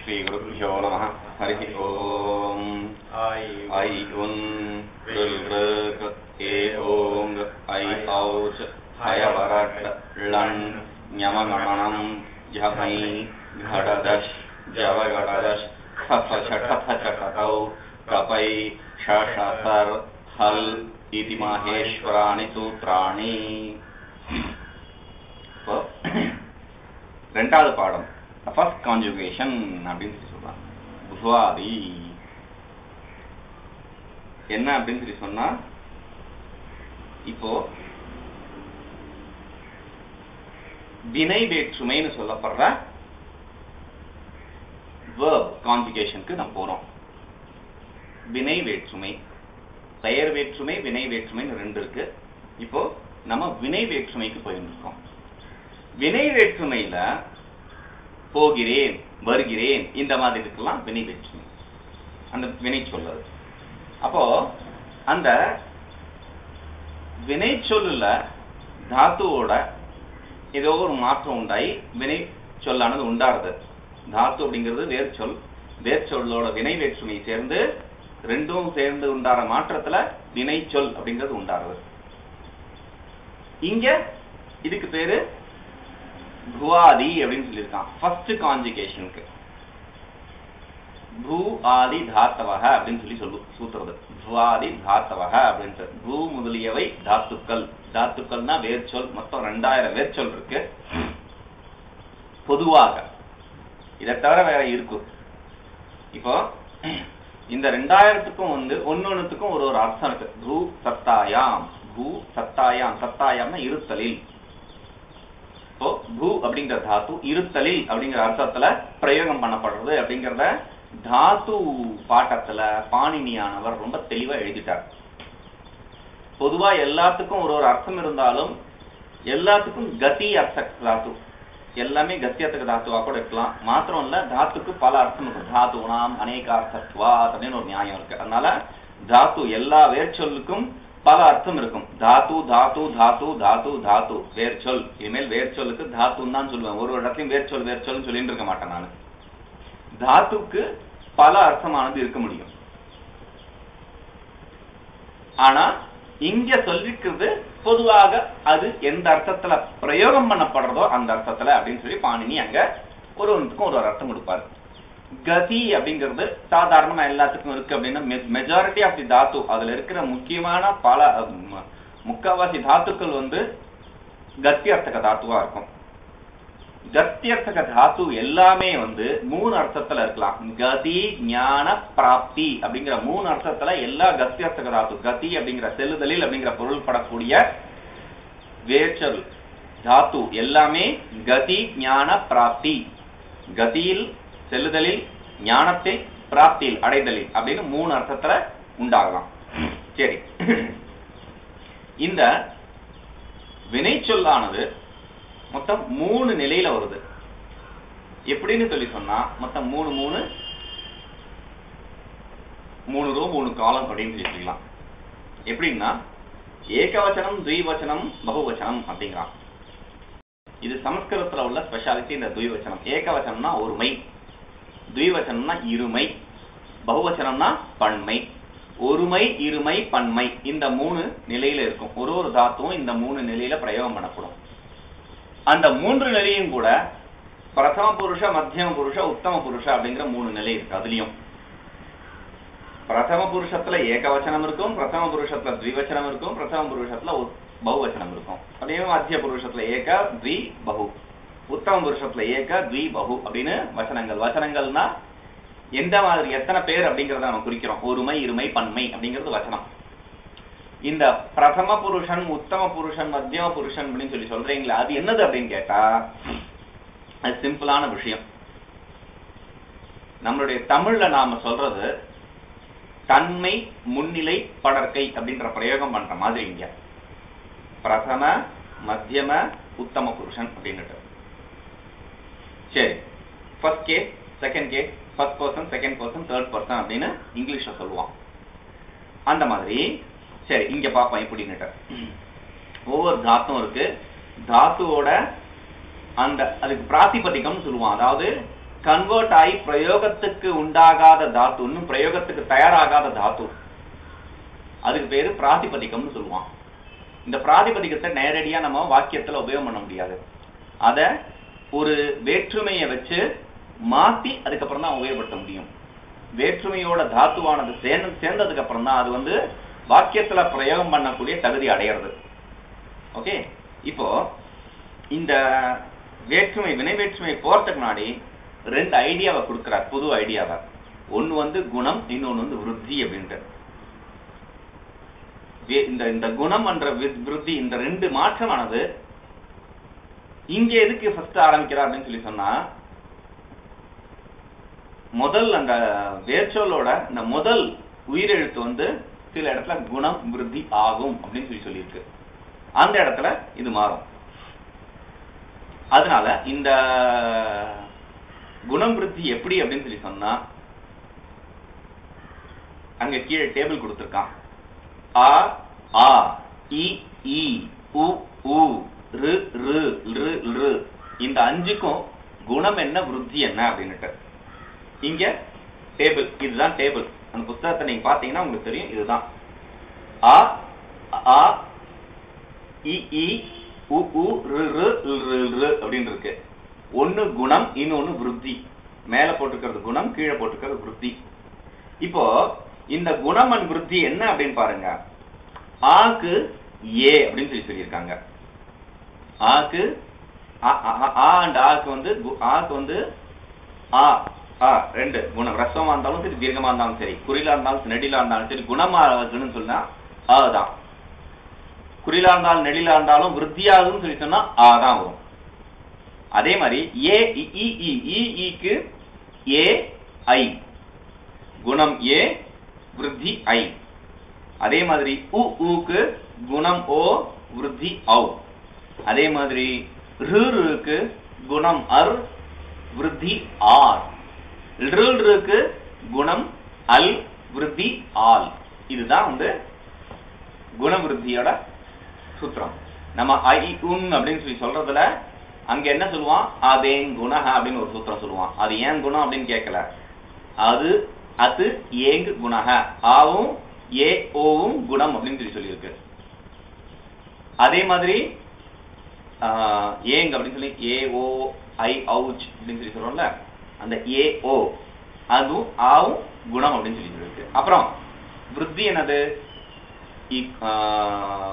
श्रीगुरुभ्यो नमः हरिः ओम् ऐ उन् ऋल् ए ओङ् ऐ औच् हयवरट् लण् ञमगणनम् झमै घटदश् जवगटदश् खफछठफचटतौ कपै षषसर् हल् इति माहेश्वराणि सूत्राणि இப்போ ரெண்டாவது பாடம் ஃபர்ஸ்ட் கான்ஜுகேஷன் அப்படின்னு சொல்லி சொல்றாங்க புஷ்வாதி என்ன அப்படின்னு சொல்லி சொன்னா இப்போ வினை வேற்றுமைன்னு சொல்லப்படுற வேர்ப் கான்ஜுகேஷனுக்கு நம்ம போறோம் வினை வேற்றுமை பெயர் வேற்றுமை வினை வேற்றுமைன்னு ரெண்டு இருக்கு இப்போ நம்ம வினை வேற்றுமைக்கு போயிருக்கோம் வினை வேற்றுமையில போகிறேன் வருகிறேன் இந்த மாதிரி இருக்கலாம் வினை வேற்றுமை அந்த வினை சொல்லது அப்போ அந்த வினை சொல்லுல தாத்துவோட ஏதோ ஒரு மாற்றம் உண்டாயி வினை சொல்லானது உண்டாருது தாத்து அப்படிங்கிறது வேர்ச்சொல் வேர்ச்சொல்லோட வினை வேற்றுமை சேர்ந்து ரெண்டும் சேர்ந்து உண்டாற மாற்றத்துல வினை சொல் அப்படிங்கிறது உண்டாருது இங்க இதுக்கு பேரு புவாதி அப்படின்னு சொல்லியிருக்கான் ஃபர்ஸ்ட் கான்ஜுகேஷனுக்கு பூ ஆதி தாத்தவக அப்படின்னு சொல்லி சொல்லு சூத்துறது புவாதி தாத்தவக அப்படின்ட்டு பூ முதலியவை தாத்துக்கள் தாத்துக்கள்னா வேர்ச்சொல் மொத்தம் ரெண்டாயிரம் வேர்ச்சொல் இருக்கு பொதுவாக இதை தவிர வேற இருக்கும் இப்போ இந்த ரெண்டாயிரத்துக்கும் வந்து ஒன்னொன்னுத்துக்கும் ஒரு ஒரு அர்த்தம் இருக்கு பூ சத்தாயாம் பூ சத்தாயாம் சத்தாயாம்னா இருத்தலில் இப்போ பூ அப்படிங்கிற தாத்து இருத்தலில் அப்படிங்கிற அர்த்தத்துல பிரயோகம் பண்ணப்படுறது அப்படிங்கிறத தாத்து பாட்டத்துல பாணினியானவர் ரொம்ப தெளிவா எழுதிட்டார் பொதுவா எல்லாத்துக்கும் ஒரு ஒரு அர்த்தம் இருந்தாலும் எல்லாத்துக்கும் கதி அர்த்த தாத்து எல்லாமே கத்தியத்துக்கு தாத்துவா கூட இருக்கலாம் மாத்திரம் இல்ல தாத்துக்கு பல அர்த்தம் இருக்கும் தாத்துனாம் அநேகார்த்தத்வா அப்படின்னு ஒரு நியாயம் இருக்கு அதனால தாத்து எல்லா வேர்ச்சொல்லுக்கும் பல அர்த்தம் இருக்கும் தாத்து தாத்து தாத்து தாத்து தாத்து வேர்ச்சொல் இனிமேல் வேர்ச்சொல்லுக்கு தாத்துன்னு தான் சொல்லுவேன் ஒரு இடத்துலயும் வேர்ச்சொல் வேர்ச்சொல்னு சொல்லிட்டு இருக்க மாட்டேன் நான் தாத்துக்கு பல அர்த்தமானது இருக்க முடியும் ஆனா இங்க சொல்லிக்கிறது பொதுவாக அது எந்த அர்த்தத்துல பிரயோகம் பண்ணப்படுறதோ அந்த அர்த்தத்துல அப்படின்னு சொல்லி பாணினி அங்க ஒரு ஒன்றுக்கும் ஒரு ஒரு அர்த்தம் கொடுப்பாரு கதி அப்படிங்கிறது சாதாரணமா எல்லாத்துக்கும் இருக்கு அப்படின்னா மெஜாரிட்டி ஆஃப் தி தாத்து அதுல இருக்கிற முக்கியமான பல முக்காவாசி தாத்துக்கள் வந்து கத்தியர்த்தக தாத்துவா இருக்கும் கத்தியர்த்தக தாத்து எல்லாமே வந்து மூணு அர்த்தத்துல இருக்கலாம் கதி ஞான பிராப்தி அப்படிங்கிற மூணு அர்த்தத்துல எல்லா கத்தியர்த்தக தாத்து கதி அப்படிங்கிற செல்லுதலில் அப்படிங்கிற பொருள் படக்கூடிய வேற்றல் தாத்து எல்லாமே கதி ஞான பிராப்தி கதியில் செல்லுதலில் ஞானத்தை பிராப்தியில் அடைதலில் அப்படின்னு மூணு அர்த்தத்துல உண்டாகலாம் சரி இந்த வினை சொல்லானது மொத்தம் மூணு நிலையில வருது எப்படின்னு சொல்லி சொன்னா மொத்தம் மூணு மூணு மூணு ரூ மூணு காலம் அப்படின்னு சொல்லிக்கலாம் எப்படின்னா ஏகவச்சனம் துய்வச்சனம் பகுவச்சனம் அப்படிங்கிறான் இது சமஸ்கிருதத்துல உள்ள ஸ்பெஷாலிட்டி இந்த துய்வச்சனம் ஏகவச்சனம்னா ஒருமை துய்வச்சனம்னா இருமை பகுவச்சனம்னா பன்மை ஒருமை இருமை பன்மை இந்த மூணு நிலையில இருக்கும் ஒரு ஒரு தாத்துவும் இந்த மூணு நிலையில பிரயோகம் பண்ணப்படும் அந்த மூன்று நிலையும் கூட பிரதம புருஷ மத்தியம புருஷ உத்தம புருஷ அப்படிங்கிற மூணு நிலை இருக்கு அதுலயும் பிரதம புருஷத்துல ஏகவச்சனம் இருக்கும் பிரதம புருஷத்துல த்விவச்சனம் இருக்கும் பிரதம புருஷத்துல பகுவச்சனம் இருக்கும் அதே மத்திய புருஷத்துல ஏக த்வி பகு உத்தம புருஷத்துல ஏக த்வி பகு அப்படின்னு வச்சனங்கள் வச்சனங்கள்னா எந்த மாதிரி எத்தனை பேர் அப்படிங்கறத நம்ம குறிக்கிறோம் ஒருமை இருமை பன்மை அப்படிங்கிறது வச்சனம் இந்த பிரதம புருஷன் உத்தம புருஷன் மத்தியம புருஷன் அப்படின்னு சொல்லி சொல்றீங்களா அது என்னது அப்படின்னு கேட்டா அது சிம்பிளான விஷயம் நம்மளுடைய தமிழ்ல நாம சொல்றது தன்மை முன்னிலை படற்கை அப்படின்ற பிரயோகம் பண்ற மாதிரி இங்க பிரதம மத்தியம உத்தம புருஷன் அப்படின்னுட்டு சரி first case second case first person second person third person அப்படின்னு இங்கிலீஷ்ல சொல்லுவான் அந்த மாதிரி சரி இங்க பாப்போம் எப்படின்னுட்டு ஒவ்வொரு தாத்தும் இருக்கு தாத்துவோட அந்த அதுக்கு பிராத்திபதிகம்னு சொல்லுவான் அதாவது கன்வெர்ட் ஆகி பிரயோகத்துக்கு உண்டாகாத தாத்து இன்னும் பிரயோகத்துக்கு தயாராகாத தாத்து அதுக்கு பேரு பிராதிபதிகம்னு சொல்லுவான் இந்த பிராதிபதிகத்தை நேரடியா நம்ம வாக்கியத்துல உபயோகம் பண்ண முடியாது அத ஒரு வேற்றுமையை வச்சு மாத்தி அதுக்கப்புறம் தான் உபயோகப்படுத்த முடியும் வேற்றுமையோட தாத்துவானது சேர்ந்து சேர்ந்ததுக்கு அப்புறம் தான் அது வந்து வாக்கியத்துல பிரயோகம் பண்ணக்கூடிய தகுதி அடையிறது ஓகே இப்போ இந்த வேற்றுமை வினை வேற்றுமை போறதுக்கு முன்னாடி ரெண்டு ஐடியாவை கொடுக்கிறார் புது ஐடியாவை ஒன்னு வந்து குணம் இன்னொன்னு வந்து விருத்தி அப்படின்ட்டு வே- இந்த இந்த குணம் என்ற வி- விருத்தி இந்த ரெண்டு மாற்றமானது இங்க எதுக்கு ஃபர்ஸ்ட் ஆரம்பிக்கிறார் அப்படின்னு சொல்லி சொன்னா முதல் அந்த வேர்ச்சொல்லோட இந்த முதல் உயிரெழுத்து வந்து சில இடத்துல குணம் விருத்தி ஆகும் அப்படின்னு சொல்லி சொல்லியிருக்கு அந்த இடத்துல இது மாறும் அதனால இந்த குணம் விருத்தி எப்படி அப்படின்னு சொல்லி சொன்னா அங்க கீழே டேபிள் கொடுத்திருக்கான் ஆ ஆ இ ஈ உ உ ரு ரு ரு ரு இந்த அஞ்சுக்கும் குணம் என்ன விருத்தி என்ன அப்படின்னுட்டு இங்க டேபிள் இதுதான் டேபிள் அந்த புத்தகத்தை நீங்க பாத்தீங்கன்னா உங்களுக்கு தெரியும் இதுதான் ஆ ஆ இ இ உ உ ரு ரு ரு ரு அப்படின்னு இருக்கு ஒன்னு குணம் இன்னொன்னு விருத்தி மேல போட்டுக்கிறது குணம் கீழே போட்டுக்கிறது விருத்தி இப்போ இந்த குணம் அண்ட் விருத்தி என்ன அப்படின்னு பாருங்க ஆக்கு ஏ அப்படின்னு சொல்லி சொல்லியிருக்காங்க ஆக்கு ஆ- ஆ- ஆ அண்ட் ஆக்கு வந்து கு- ஆக்கு வந்து ஆ ஆ ரெண்டு குணம் ரசமா இருந்தாலும் சரி தீர்க்கமா இருந்தாலும் சரி குறிலா இருந்தாலும் சரி நெடிலா இருந்தாலும் சரி குணமா இருக்குன்னு சொன்னா ஆ தான் குறிலா இருந்தாலும் நெடிலா இருந்தாலும் விருத்தியாகுதுன்னு சொல்லி சொன்னா ஆ தான் வரும் அதே மாதிரி ஏ இ இ இ இ ஈக்கு ஏ ஐ குணம் ஏ விருத்தி ஐ அதே மாதிரி உ ஊக்கு குணம் ஓ விருத்தி ஔ அதே மாதிரி ரு ருக்கு குணம் அர் விருத்தி ஆர் ருக்கு குணம் அல் விருத்தி ஆல் இதுதான் வந்து குணவிருத்தியோட சூத்திரம் நம்ம ஐ உன் அப்படின்னு சொல்லி சொல்றதுல அங்க என்ன சொல்லுவான் அதேன் குணஹ அப்படின்னு ஒரு சூத்திரம் சொல்லுவான் அது ஏன் குணம் அப்படின்னு கேட்கல அது அது ஏங்கு குணஹ ஆவும் ஏ ஓவும் குணம் அப்படின்னு சொல்லி சொல்லியிருக்கு அதே மாதிரி ஆஹ், ஏங் அப்படின்னு சொல்லி ஏ ஓ ஐ அவுச் அப்படின்னு சொல்லி சொல்றோம்ல அந்த ஏ ஓ அதுவும் ஆவும் குணம் அப்படின்னு சொல்லி சொல்லியிருக்கு அப்புறம் விருத்தி என்னது இ- ஆஹ்,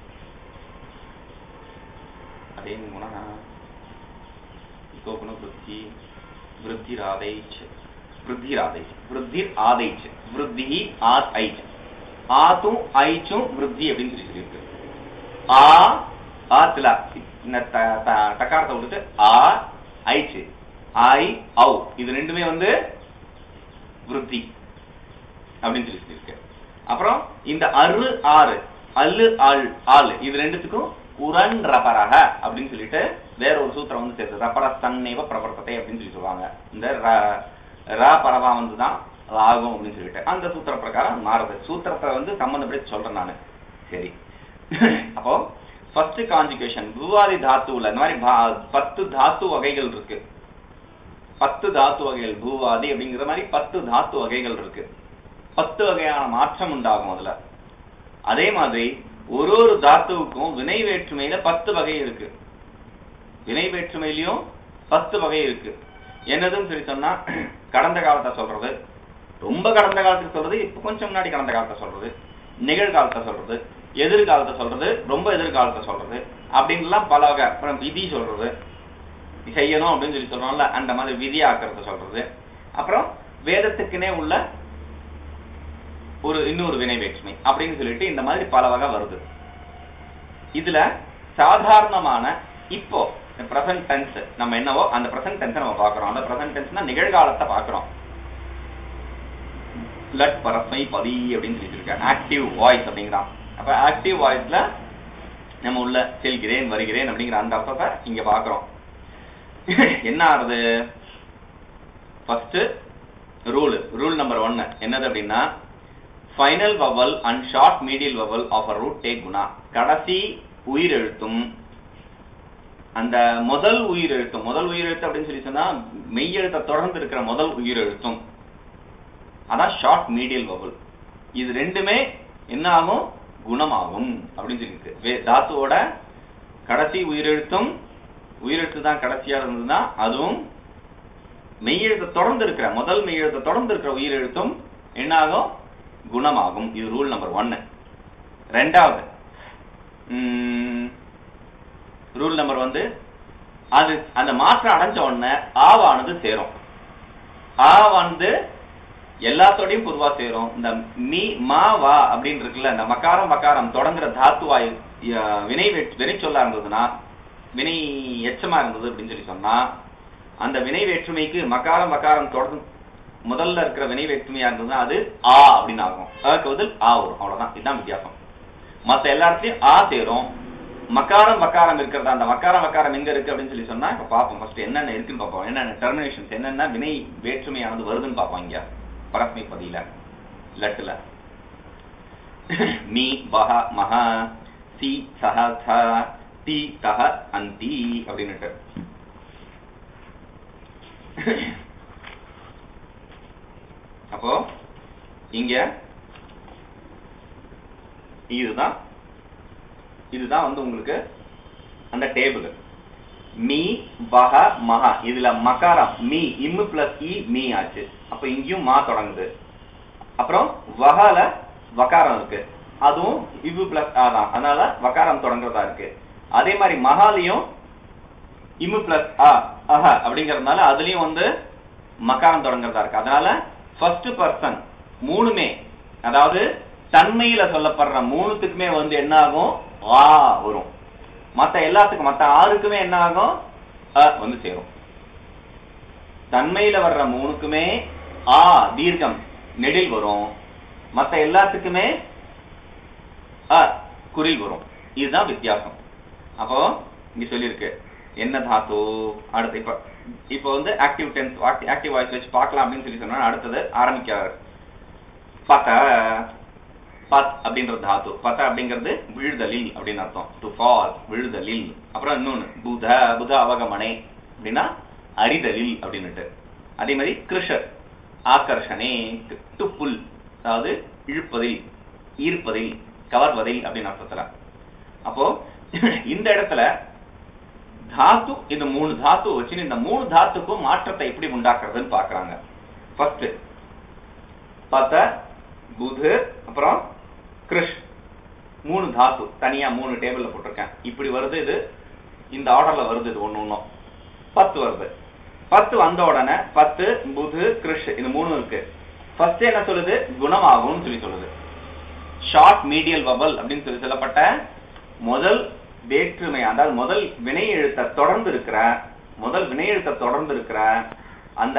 அதே குண இக்கோ குண விருத்தி விருத்திராதைச் விருத்திராதைச் விருத்திர் ஆதைச் விருத்தி ஆத் ஐச் ஆத்தும் ஐச்சும் விருத்தி அப்படின்னு சொல்லி சொல்லியிருக்கு ஆ ஆத்துல இந்த த- த- தக்காரத்தை விட்டுட்டு ஆ ஐச்சு ஐ ஔ இது ரெண்டுமே வந்து விருத்தி அப்படின்னு சொல்லி சொல்லியிருக்கு அப்புறம் இந்த அரு ஆறு அல்லு ஆள் ஆள் இது ரெண்டுத்துக்கும் உரன் ரபரக அப்படின்னு சொல்லிட்டு வேற ஒரு சூத்திரம் வந்து சேர்த்து ரபர தன்னேவ பிரவர்த்தத்தை அப்படின்னு சொல்லி சொல்லுவாங்க இந்த ர- ர பரவா வந்து தான் ஆகும் அப்படின்னு சொல்லிட்டு அந்த சூத்திர பிரகாரம் மாறுது சூத்திரத்தை வந்து சம்பந்தப்படி சொல்றேன் நானு சரி அப்போ ஃபர்ஸ்ட் காஞ்சுகேஷன் பூவாதி தாத்துவுல இந்த மாதிரி பா- பத்து தாத்து வகைகள் இருக்கு பத்து தாத்து வகைகள் பூவாதி அப்படிங்கிற மாதிரி பத்து தாத்து வகைகள் இருக்கு பத்து வகையான மாற்றம் உண்டாகும் அதுல அதே மாதிரி ஒரு ஒரு தாத்துவுக்கும் வினை வேற்றுமையில பத்து வகை இருக்கு வினை வேற்றுமையிலையும் பத்து வகை இருக்கு என்னதுன்னு சொல்லி சொன்னா கடந்த காலத்தை சொல்றது ரொம்ப கடந்த காலத்துக்கு சொல்றது இப்ப கொஞ்சம் முன்னாடி கடந்த காலத்தை சொல்றது நிகழ்காலத்தை சொல்றது எதிர்காலத்தை சொல்றது ரொம்ப எதிர்காலத்தை சொல்றது அப்படின்லாம் பல வகை அப்புறம் விதி சொல்றது செய்யணும் அப்படின்னு சொல்லி சொல்றோம்ல அந்த மாதிரி விதியாக்கிறத சொல்றது அப்புறம் வேதத்துக்குனே உள்ள ஒரு இன்னொரு வினை வேற்றுமை அப்படின்னு சொல்லிட்டு இந்த மாதிரி பல வகை வருது இதுல சாதாரணமான இப்போ பிரசன்ட் டென்ஸ் நம்ம என்னவோ அந்த பிரசன்ட் டென்ஸ் நம்ம பார்க்கறோம் அந்த பிரசன்ட் டென்ஸ்னா நிகழ்காலத்தை பார்க்கறோம் லட் பரஸ்மை பதி அப்படின்னு சொல்லியிருக்காங்க ஆக்டிவ் வாய்ஸ் அப்படிங்கிறான் அப்ப ஆக்டிவ் வாய்ஸ்ல நம்ம உள்ள செல்கிறேன் வருகிறேன் அப்படிங்கிற அந்த அர்த்தத்தை இங்க பார்க்கறோம் என்ன ஆறுது ஃபர்ஸ்ட் ரூல் ரூல் நம்பர் ஒன்னு என்னது அப்படின்னா final vowel and short medial vowel of a root take guna கடைசி உயிரெழுத்தும் அந்த முதல் உயிரெழுத்தும் முதல் உயிரெழுத்து அப்படின்னு சொல்லி சொன்னா மெய்யெழுத்தை தொடர்ந்து இருக்கிற முதல் உயிரெழுத்தும் அதான் ஷார்ட் மீடியல் வவல் இது ரெண்டுமே என்ன ஆகும் குணமாகும் அப்படின்னு சொல்லியிருக்கு வே- தாத்துவோட கடைசி உயிரெழுத்தும் உயிரெழுத்து தான் கடைசியா இருந்ததுன்னா அதுவும் மெய்யெழுத்தை தொடர்ந்து இருக்கிற முதல் மெய்யெழுத்தை தொடர்ந்து இருக்கிற உயிரெழுத்தும் என்ன ஆகும் குணமாகும் இது ரூல் நம்பர் ஒன்னு ரெண்டாவது ரூல் நம்பர் வந்து அது அந்த மாற்றம் அடைஞ்ச உடனே ஆவானது சேரும் ஆ வந்து எல்லாத்தோடையும் பொதுவா சேரும் இந்த மீ மா வா அப்படின்னு இருக்குல்ல இந்த மக்காரம் மக்காரம் தொடங்குற தாத்துவாய் அஹ், வினை வேட்- வினை சொல்லா இருந்ததுன்னா வினை எச்சமா இருந்தது அப்படின்னு சொல்லி சொன்னா அந்த வினை வேற்றுமைக்கு மக்காரம் மக்காரம் தொடர்ந்து முதல்ல இருக்கிற வினை வேற்றுமையா இருந்ததுன்னா அது ஆ அப்படின்னு ஆகும் அதுக்கு பதில் ஆ வரும் அவ்வளவுதான் இதுதான் வித்தியாசம் மத்த எல்லா இடத்துலயும் ஆ சேரும் மக்காரம் மக்காரம் இருக்கிறதா அந்த மக்காரம் மக்காரம் எங்க இருக்கு அப்படின்னு சொல்லி சொன்னா இப்ப பாப்போம் ஃபர்ஸ்ட் என்னென்ன இருக்குன்னு பார்ப்போம் என்னென்ன டெர்மினேஷன்ஸ் என்னென்ன வினை வேற்றுமையானது வருதுன்னு பார்ப்போம் இங்க பரஸ்மை பதியில லட்டுல மீ பஹ மஹ சி சஹ த தி தஹ அந்தி அப்படின்னுட்டு அப்போ இங்க இதுதான் இதுதான் வந்து உங்களுக்கு அந்த டேபிள் மீ வஹ மஹா இதுல மகாரம் மீ இம்மு பிளஸ் இ மீ ஆச்சு அப்ப இங்கேயும் மா தொடங்குது அப்புறம் வஹால வகாரம் இருக்கு அதுவும் இவ்வு பிளஸ் ஆ தான் அதனால வகாரம் தொடங்குறதா இருக்கு அதே மாதிரி மகாலையும் இம்மு பிளஸ் ஆ அஹ அப்படிங்கறதுனால அதுலயும் வந்து மகாரம் தொடங்குறதா இருக்கு அதனால ஃபர்ஸ்ட் பர்சன் மூணுமே அதாவது தன்மையில சொல்லப்படுற மூணுத்துக்குமே வந்து என்ன ஆகும் ஆ வரும் மத்த எல்லாத்துக்கும் மத்த ஆறுக்குமே என்ன ஆகும் அ வந்து சேரும் தன்மையில வர்ற மூணுக்குமே ஆ தீர்க்கம் நெடில் வரும் மத்த எல்லாத்துக்குமே அ குறில் வரும் இதுதான் வித்தியாசம் அப்போ இங்க சொல்லியிருக்கு என்ன தாத்து அடுத்து இப்ப இப்ப வந்து ஆக்டிவ் டென்ஸ் ஆக்டிவ் வாய்ஸ் வச்சு பார்க்கலாம் அப்படின்னு சொல்லி சொன்னா அடுத்தது ஆரம்பிக்கிறார் பத பத் அப்படின்ற தாத்து பத அப்படிங்கிறது விழுதலில் அப்படின்னு அர்த்தம் டு ஃபால் விழுதலில் அப்புறம் இன்னொன்னு புத புத அவகமனே அப்படின்னா அறிதலில் அப்படின்னுட்டு அதே மாதிரி கிருஷர் ஆகர்ஷனே டு புல் அதாவது இழுப்பதில் ஈர்ப்பதில் கவர்வதில் அப்படின்னு அர்த்தத்துல அப்போ இந்த இடத்துல தாத்து இந்த மூணு தாத்து வச்சு இந்த மூணு தாத்துக்கும் மாற்றத்தை எப்படி உண்டாக்குறதுன்னு பாக்குறாங்க ஃபர்ஸ்ட் பத புது அப்புறம் கிருஷ் மூணு தாத்து தனியா மூணு டேபிள்ல போட்டிருக்கேன் இப்படி வருது இது இந்த ஆர்டர்ல வருது இது ஒண்ணு ஒண்ணும் பத்து வருது பத்து வந்த உடனே பத்து புது கிருஷ் இது மூணு இருக்கு ஃபர்ஸ்ட் என்ன சொல்லுது குணமாகும்னு சொல்லி சொல்லுது ஷார்ட் மீடியல் வபல் அப்படின்னு சொல்லி சொல்லப்பட்ட முதல் வேற்றுமை அதாவது முதல் வினை எழுத்தை தொடர்ந்து இருக்கிற முதல் வினை எழுத்தை தொடர்ந்து இருக்கிற அந்த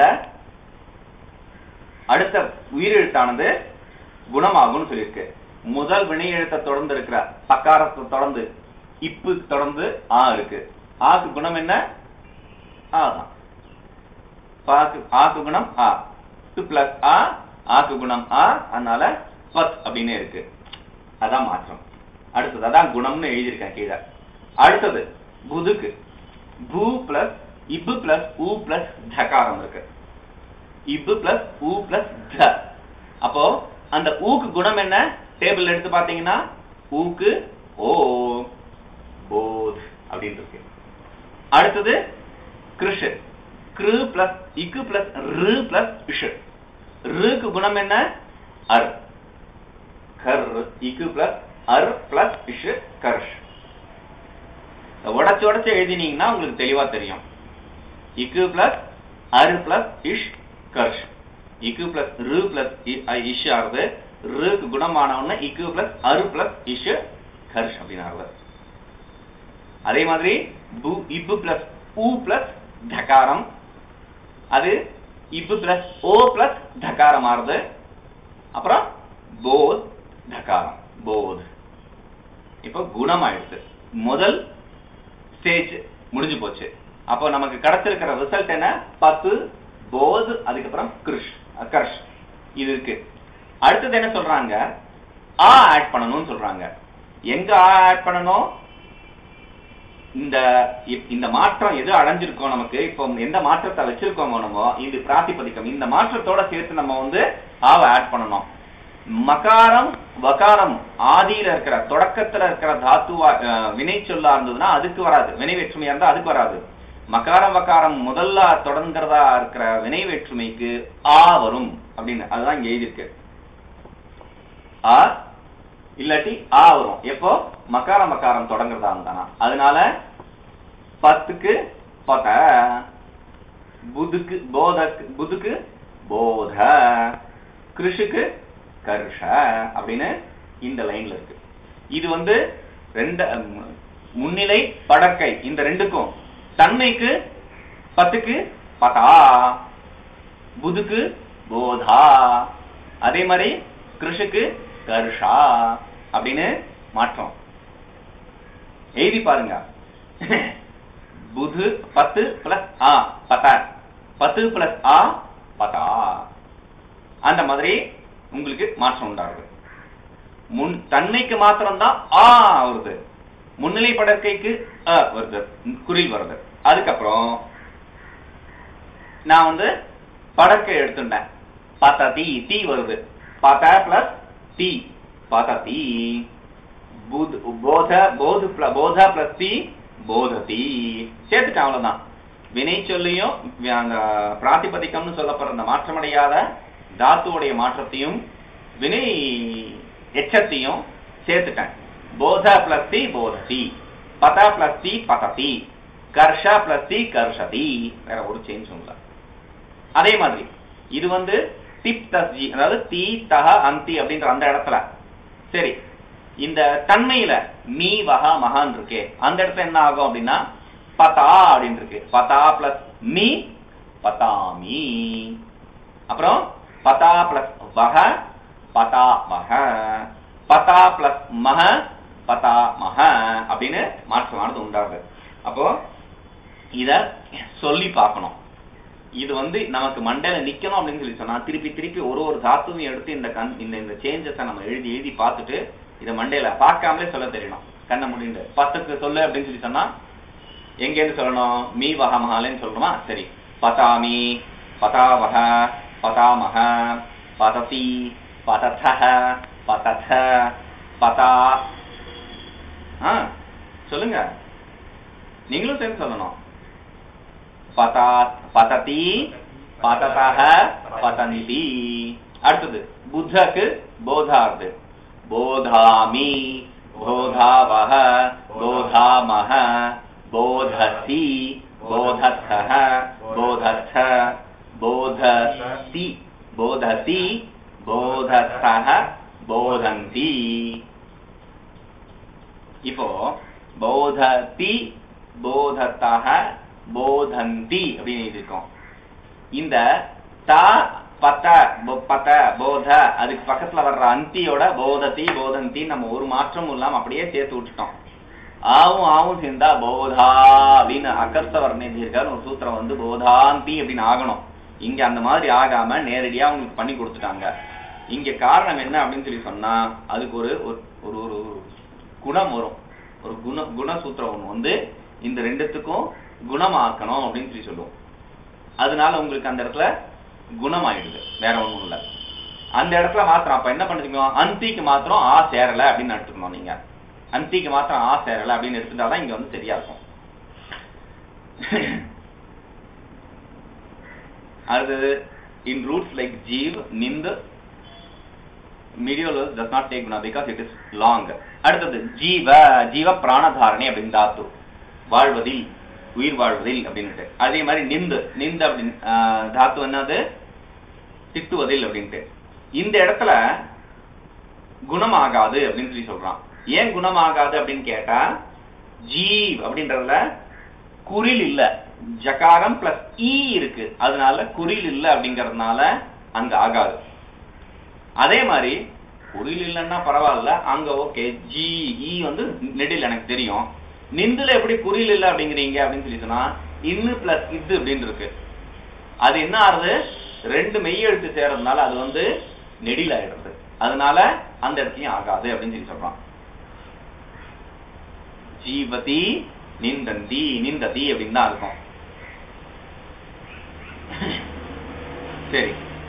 அடுத்த உயிரெழுத்தானது குணமாகும்னு சொல்லியிருக்கு முதல் வினை எழுத்தை தொடர்ந்து இருக்கிற பக்காரத்தை தொடர்ந்து இப்பு தொடர்ந்து ஆ இருக்கு ஆக்கு குணம் என்ன ஆ தான் பாக்கு ஆக்கு குணம் ஆ டு பிளஸ் ஆ ஆக்கு குணம் ஆ அதனால பத் அப்படின்னு இருக்கு அதான் மாற்றம் அடுத்தது அதான் குணம்னு எழுதியிருக்கேன் கீழே அடுத்தது புதுக்கு பூ பிளஸ் இப்பு பிளஸ் ஊ பிளஸ் தகாரம் இருக்கு இப்பு பிளஸ் ஊ பிளஸ் த அப்போ அந்த ஊக்கு குணம் என்ன டேபிள் எடுத்து பாத்தீங்கன்னா ஊக்கு ஓ போத் அப்படின்னு இருக்கு அடுத்தது கிருஷ் கிரு பிளஸ் இக்கு பிளஸ் ரு பிளஸ் இஷ் ருக்கு குணம் என்ன அர் கர் இக்கு பிளஸ் அர் பிளஸ் இஷ் கர்ஷ் உடச்சு உடச்சு எழுதினீங்கன்னா உங்களுக்கு தெளிவா தெரியும் இக்கு பிளஸ் அர் பிளஸ் இஷ் கர்ஷ் இக்கு பிளஸ் ரு பிளஸ் இஷ் ஆகுது ருக்கு குணமானவன இக்கு பிளஸ் அரு பிளஸ் இஷ் கர்ஷ் அப்படின்னு ஆகுது அதே மாதிரி பு இப்பு பிளஸ் ஊ பிளஸ் தகாரம் அது இப்பு பிளஸ் ஓ பிளஸ் தகாரம் ஆறுது அப்புறம் போத் தகாரம் போத் இப்போ குணம் ஆயிடுச்சு முதல் ஸ்டேஜ் முடிஞ்சு போச்சு அப்போ நமக்கு கிடைச்சிருக்கிற ரிசல்ட் என்ன பத்து போது அதுக்கப்புறம் கிருஷ் கர்ஷ் இது இருக்கு அடுத்தது என்ன சொல்றாங்க ஆ ஆட் பண்ணணும்னு சொல்றாங்க எங்க ஆ ஆட் பண்ணணும் இந்த இப்- இந்த மாற்றம் எது அடைஞ்சிருக்கோம் நமக்கு இப்போ எந்த மாற்றத்தை வச்சிருக்கோமோ நம்ம இது பிராத்திபதிக்கம் இந்த மாற்றத்தோட சேர்த்து நம்ம வந்து ஆவை ஆட் பண்ணணும் மகாரம் வகாரம் ஆதியில இருக்கிற தொடக்கத்துல இருக்கிற தாத்துவா அஹ், வினை சொல்லா இருந்ததுன்னா அதுக்கு வராது வினை வேற்றுமையா இருந்தா அதுக்கு வராது மகாரம் வகாரம் முதல்ல தொடங்குறதா இருக்கிற வினை வேற்றுமைக்கு ஆ வரும் அப்படின்னு அதுதான் இங்க எழுதியிருக்கு ஆ இல்லாட்டி ஆ வரும் எப்போ மகாரம் மகாரம் தொடங்குறதா இருந்தானா அதனால பத்துக்கு பத புதுக்கு போதக்கு புதுக்கு போத கிருஷுக்கு கர்ஷ அப்படின்னு இந்த லைன்ல இருக்கு இது வந்து ரெண்டு ம், முன்னிலை படற்கை இந்த ரெண்டுக்கும் தன்மைக்கு பத்துக்கு பதா புதுக்கு போதா அதே மாதிரி கிருஷுக்கு கர்ஷா அப்படின்னு மாற்றம் எழுதி பாருங்க புது பத்து பிளஸ் ஆ பத பத்து பிளஸ் ஆ பதா அந்த மாதிரி உங்களுக்கு மாற்றம் உண்டாகுது முன் தன்மைக்கு மாத்திரம்தான் ஆ வருது முன்னிலை படற்கைக்கு அ வருது குறில் வருது அதுக்கப்புறம் நான் வந்து படற்கை எடுத்துட்டேன் பார்த்தா தீ தீ வருது பார்த்தா பிளஸ் தீ பார்த்தா தீ புத் போத போது pl- போத பிளஸ் தி போததி சேர்த்துட்டேன் அவ்வளவுதான் வினை சொல்லியும் வி- அந்த பிராத்திபதிக்கம்னு சொல்லப்படுற அந்த மாற்றமடையாத தாத்துவுடைய மாற்றத்தையும் வினை எச்சத்தையும் சேர்த்துட்டேன் போத பிளஸ் தி போததி பத பிளஸ் தி பததி கர்ஷ பிளஸ் தி கர்ஷதி வேற ஒரு சேஞ்சும் இல்லை அதே மாதிரி இது வந்து டிப் தஸ் ஜி அதாவது தி தஹ அந்தி அப்படின்ற அந்த இடத்துல சரி இந்த தன்மையில மீ வஹா மகான் இருக்கே அந்த இடத்துல என்ன ஆகும் அப்படின்னா பதா அப்படின்னு இருக்கு பதா பிளஸ் மீ பதாமி அப்புறம் பதா பிளஸ் வஹ பதா மஹ பதா பிளஸ் மஹ பதா மஹ அப்படின்னு மாற்றமானது உண்டாகுது அப்போ இத சொல்லி பார்க்கணும் இது வந்து நமக்கு மண்டையில நிக்கணும் அப்படின்னு சொல்லி சொன்னா திருப்பி திருப்பி ஒரு ஒரு தாத்துவையும் எடுத்து இந்த கண் இந்த இந்த சேஞ்சஸை நம்ம எழுதி எழுதி பார்த்துட்டு இதை மண்டையில பார்க்காமலே சொல்ல தெரியணும் கண்ணை முடிந்து பத்துக்கு சொல்லு அப்படின்னு சொல்லி சொன்னா எங்கேருந்து சொல்லணும் மீ வஹ மகாலேன்னு சொல்லணுமா சரி பதாமி பதாவஹ பதாமஹ பததி பததஹ பதத பதா ஆ சொல்லுங்க நீங்களும் சேர்ந்து சொல்லணும் பதா பததி பததஹ பதந்தி அடுத்தது புத்தக்கு போதார்து போதாமி போதாவஹ போதாமஹ போதசி போதத்தஹ போதத்த போதசி போதசி போதத்தஹ போதந்தி இப்போ போததி போதத்தஹ போதந்தி அப்படின்னு எழுதியிருக்கோம் இந்த த பத பொ- பத போத அதுக்கு பக்கத்துல வர்ற அந்தியோட போததி போதந்தி நம்ம ஒரு மாற்றமும் இல்லாம அப்படியே சேர்த்து விட்டுட்டோம் ஆவும் ஆவும் சேர்ந்தா போதா அப்படின்னு அகர்த்த வர்ணேதி இருக்காரு ஒரு சூத்திரம் வந்து போதாந்தி அப்படின்னு ஆகணும் இங்க அந்த மாதிரி ஆகாம நேரடியா உங்களுக்கு பண்ணி கொடுத்துட்டாங்க இங்க காரணம் என்ன அப்படின்னு சொல்லி சொன்னா அதுக்கு ஒரு ஒரு ஒரு ஒரு குணம் வரும் ஒரு குண குணசூத்திரம் ஒண்ணு வந்து இந்த ரெண்டுத்துக்கும் குணமாக்கணும் அப்படின்னு சொல்லி சொல்லுவோம் அதனால உங்களுக்கு அந்த இடத்துல குணமாயிடுது வேற ஒண்ணும் இல்ல அந்த இடத்துல மாத்திரம் அப்ப என்ன பண்ணிக்கணும் அந்திக்கு மாத்திரம் ஆ சேரல அப்படின்னு எடுத்துக்கணும் நீங்க அந்திக்கு மாத்திரம் ஆ சேரல அப்படின்னு எடுத்துட்டாதான் இங்க வந்து சரியா இருக்கும் அடுத்தது in roots like jiv nind medial does not take guna because it is long அடுத்தது ஜீவ ஜீவ பிராணதாரணை அப்படின்னு தாத்து வாழ்வதில் உயிர் வாழ்வதில் அப்படின்ட்டு அதே மாதிரி நிந்து நிந்து அப்படின்னு ஆஹ், தாத்து என்னது திட்டுவதில் அப்படின்ட்டு இந்த இடத்துல குணமாகாது அப்படின்னு சொல்லி சொல்றான் ஏன் குணமாகாது அப்படின்னு கேட்டா ஜீவ் அப்படின்றதுல குறில் இல்ல ஜகாரம் பிளஸ் ஈ இருக்கு அதனால குறில் இல்ல அப்படிங்கறதுனால அங்க ஆகாது அதே மாதிரி குறில் இல்லைன்னா பரவாயில்ல அங்க ஓகே ஜி இ வந்து நெடில் எனக்கு தெரியும் நிந்துல எப்படி குறில் இல்ல அப்படிங்கிறீங்க அப்படின்னு சொல்லி சொன்னா இன்னு பிளஸ் இது அப்படின்னு இருக்கு அது என்ன ஆறுது ரெண்டு மெய் எழுத்து சேர்றதுனால அது வந்து நெடில் ஆயிடுறது அதனால அந்த இடத்துலயும் ஆகாது அப்படின்னு சொல்லி சொல்றான் ஜீவதி நிந்தந்தி நிந்ததி அப்படின்னு தான் இருக்கும் சரி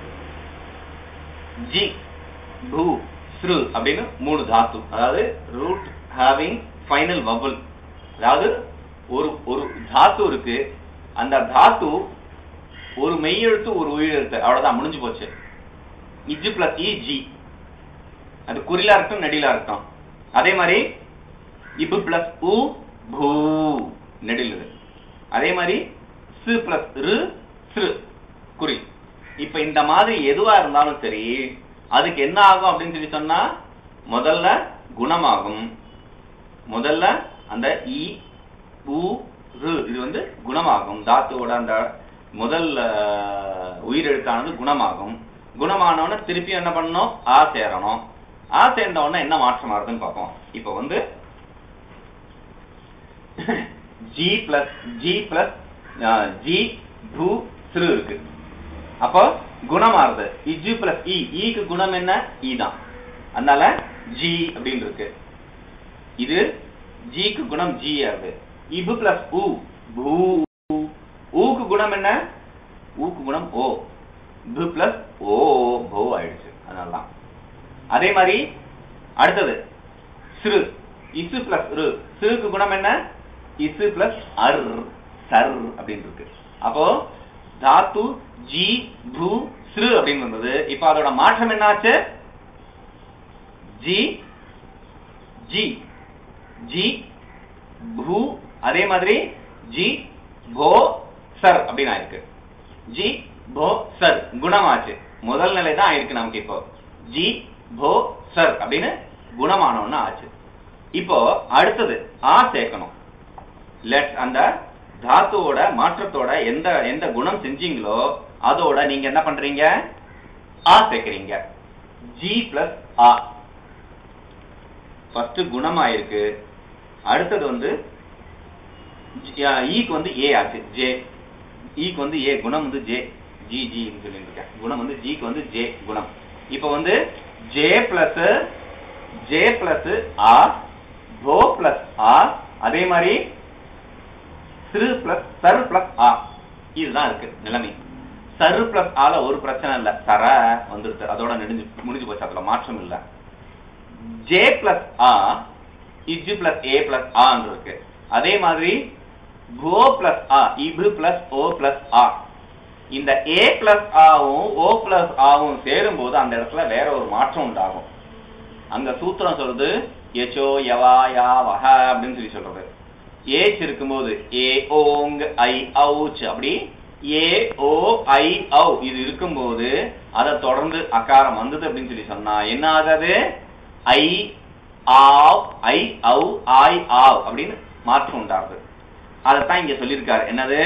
ஜி பூ ஸ்ரு அப்படின்னு மூணு தாத்து அதாவது ரூட் ஹேவிங் ஃபைனல் வவல் அதாவது ஒரு ஒரு தாத்து இருக்கு அந்த தாத்து ஒரு மெய்யெழுத்து ஒரு உயிரெழுத்து அவ்வளவுதான் முடிஞ்சு போச்சு இஜி பிளஸ் இ ஜி அது குறிலா இருக்கட்டும் நெடிலா இருக்கட்டும் அதே மாதிரி இபு பிளஸ் உ பூ நெடில் அதே மாதிரி சு பிளஸ் ரு சிறு குறி இப்ப இந்த மாதிரி எதுவா இருந்தாலும் சரி அதுக்கு என்ன ஆகும் அப்படின்னு சொல்லி சொன்னா முதல்ல குணமாகும் முதல்ல அந்த இ உ ரு இது வந்து குணமாகும் தாத்துவோட அந்த முதல் அஹ், உயிரெழுத்தானது குணமாகும் குணமானவன திருப்பி என்ன பண்ணணும் ஆ சேரணும் ஆ சேர்ந்த உடனே என்ன மாற்றம் ஆகுதுன்னு பார்ப்போம் இப்போ வந்து ஜி பிளஸ் ஜி பிளஸ் ஜி பூ சிறு இருக்கு அப்போ குணமாறுது இஜு பிளஸ் இ ஈக்கு குணம் என்ன இ தான் அதனால ஜி அப்படின்னு இருக்கு இது ஜிக்கு குணம் ஜி ஆகுது இபு பிளஸ் உ பூ ஊக்கு குணம் என்ன ஊக்கு குணம் ஓ பு பிளஸ் ஓ போ ஆயிடுச்சு அதனால தான் அதே மாதிரி அடுத்தது சிறு இசு பிளஸ் ரு சிறுக்கு குணம் என்ன இசு பிளஸ் அர் சர் அப்படின்னு இருக்கு அப்போ தாத்து ஜி பூ சிறு அப்படின்னு வந்தது இப்ப அதோட மாற்றம் என்னாச்சு ஜி ஜி ஜி பூ அதே மாதிரி ஜி போ சர் அப்படின்னு ஆயிருக்கு ஜி போ சர் குணமாச்சு முதல் நிலை தான் ஆயிருக்கு நமக்கு இப்போ ஜி போ சர் அப்படின்னு குணமானவன்னு ஆச்சு இப்போ அடுத்தது ஆ சேர்க்கணும் லெட் அந்த தாத்துவோட மாற்றத்தோட எந்த எந்த குணம் செஞ்சீங்களோ அதோட நீங்க என்ன பண்றீங்க ஆ சேர்க்கிறீங்க ஜி பிளஸ் ஆ ஃபர்ஸ்ட் குணமாயிருக்கு அடுத்தது வந்து ஈக்கு வந்து ஏ ஆச்சு ஜே ஈக்கு வந்து ஏ குணம் வந்து ஜே ஜி ஜி சொல்லியிருக்கேன் குணம் வந்து ஜிக்கு வந்து ஜே குணம் இப்போ வந்து ஜே பிளஸ் ஜே பிளஸ் ஆ போ பிளஸ் ஆ அதே மாதிரி சிறு பிளஸ் சரு பிளஸ் ஆ இதுதான் இருக்கு நிலைமை சரு பிளஸ் ஆல ஒரு பிரச்சனை இல்ல சர வந்துருச்சு அதோட நெடிஞ்சு முடிஞ்சு போச்சு அதுல மாற்றம் இல்ல ஜே பிளஸ் ஆ இஜு பிளஸ் ஏ பிளஸ் ஆன்னு இருக்கு அதே மாதிரி கோ பிளஸ் ஆ இபு பிளஸ் ஓ பிளஸ் ஆ இந்த ஏ பிளஸ் ஆவும் ஓ பிளஸ் ஆவும் சேரும் போது அந்த இடத்துல வேற ஒரு மாற்றம் உண்டாகும் அங்க சூத்திரம் சொல்றது எச்சோ யவா யா வஹ அப்படின்னு சொல்லி சொல்றது ஏச் இருக்கும்போது ஏ ஓங் ஐ ஔச் அப்படி ஏ ஓ ஐ ஔ இது இருக்கும்போது அதை தொடர்ந்து அகாரம் வந்தது அப்படின்னு சொல்லி சொன்னா என்ன ஆகாது ஐ ஆவ் ஐ ஔ ஆய் ஆவ் அப்படின்னு மாற்றம் உண்டாகுது அதைத்தான் இங்க சொல்லியிருக்காரு என்னது